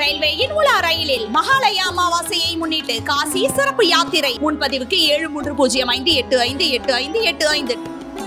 ரயில்வேயின் உலா ரயிலில் மகாலய அமாவாசையை முன்னிட்டு காசி சிறப்பு யாத்திரை முன்பதிவுக்கு ஏழு மூன்று பூஜ்ஜியம் ஐந்து எட்டு ஐந்து எட்டு ஐந்து எட்டு ஐந்து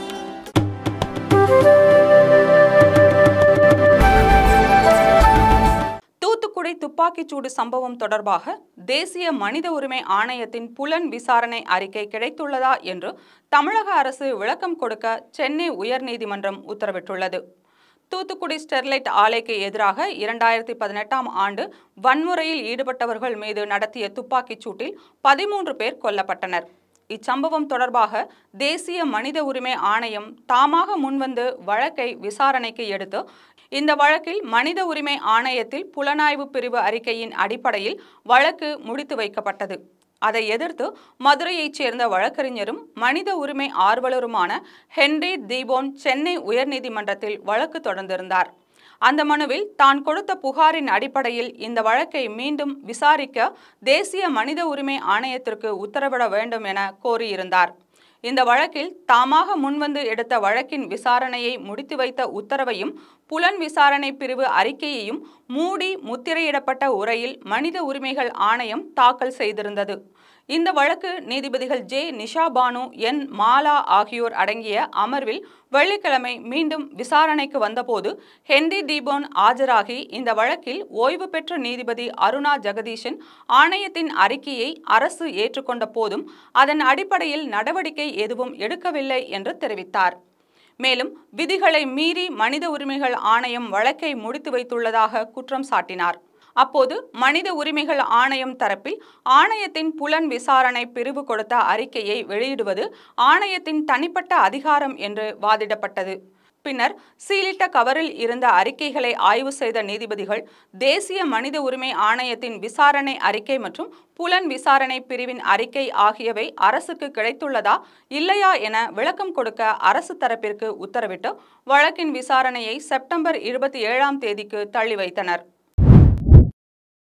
தூத்துக்குடி துப்பாக்கிச்சூடு சம்பவம் தொடர்பாக தேசிய மனித உரிமை ஆணையத்தின் புலன் விசாரணை அறிக்கை கிடைத்துள்ளதா என்று தமிழக அரசு விளக்கம் கொடுக்க சென்னை உயர்நீதிமன்றம் உத்தரவிட்டுள்ளது தூத்துக்குடி ஸ்டெர்லைட் ஆலைக்கு எதிராக இரண்டாயிரத்தி பதினெட்டாம் ஆண்டு வன்முறையில் ஈடுபட்டவர்கள் மீது நடத்திய துப்பாக்கிச் சூட்டில் பதிமூன்று பேர் கொல்லப்பட்டனர் இச்சம்பவம் தொடர்பாக தேசிய மனித உரிமை ஆணையம் தாமாக முன்வந்து வழக்கை விசாரணைக்கு எடுத்து இந்த வழக்கில் மனித உரிமை ஆணையத்தில் புலனாய்வு பிரிவு அறிக்கையின் அடிப்படையில் வழக்கு முடித்து வைக்கப்பட்டது அதை எதிர்த்து மதுரையைச் சேர்ந்த வழக்கறிஞரும் மனித உரிமை ஆர்வலருமான ஹென்றி தீபோன் சென்னை உயர்நீதிமன்றத்தில் வழக்கு தொடர்ந்திருந்தார் அந்த மனுவில் தான் கொடுத்த புகாரின் அடிப்படையில் இந்த வழக்கை மீண்டும் விசாரிக்க தேசிய மனித உரிமை ஆணையத்திற்கு உத்தரவிட வேண்டும் என கோரியிருந்தார் இந்த வழக்கில் தாமாக முன்வந்து எடுத்த வழக்கின் விசாரணையை முடித்து வைத்த உத்தரவையும் புலன் விசாரணை பிரிவு அறிக்கையையும் மூடி முத்திரையிடப்பட்ட உரையில் மனித உரிமைகள் ஆணையம் தாக்கல் செய்திருந்தது இந்த வழக்கு நீதிபதிகள் ஜே நிஷா பானு என் மாலா ஆகியோர் அடங்கிய அமர்வில் வெள்ளிக்கிழமை மீண்டும் விசாரணைக்கு வந்தபோது ஹென்றி தீபோன் ஆஜராகி இந்த வழக்கில் ஓய்வு பெற்ற நீதிபதி அருணா ஜெகதீஷன் ஆணையத்தின் அறிக்கையை அரசு ஏற்றுக்கொண்ட போதும் அதன் அடிப்படையில் நடவடிக்கை எதுவும் எடுக்கவில்லை என்று தெரிவித்தார் மேலும் விதிகளை மீறி மனித உரிமைகள் ஆணையம் வழக்கை முடித்து வைத்துள்ளதாக குற்றம் சாட்டினார் அப்போது மனித உரிமைகள் ஆணையம் தரப்பில் ஆணையத்தின் புலன் விசாரணை பிரிவு கொடுத்த அறிக்கையை வெளியிடுவது ஆணையத்தின் தனிப்பட்ட அதிகாரம் என்று வாதிடப்பட்டது பின்னர் சீலிட்ட கவரில் இருந்த அறிக்கைகளை ஆய்வு செய்த நீதிபதிகள் தேசிய மனித உரிமை ஆணையத்தின் விசாரணை அறிக்கை மற்றும் புலன் விசாரணை பிரிவின் அறிக்கை ஆகியவை அரசுக்கு கிடைத்துள்ளதா இல்லையா என விளக்கம் கொடுக்க அரசு தரப்பிற்கு உத்தரவிட்டு வழக்கின் விசாரணையை செப்டம்பர் இருபத்தி ஏழாம் தேதிக்கு தள்ளி வைத்தனர்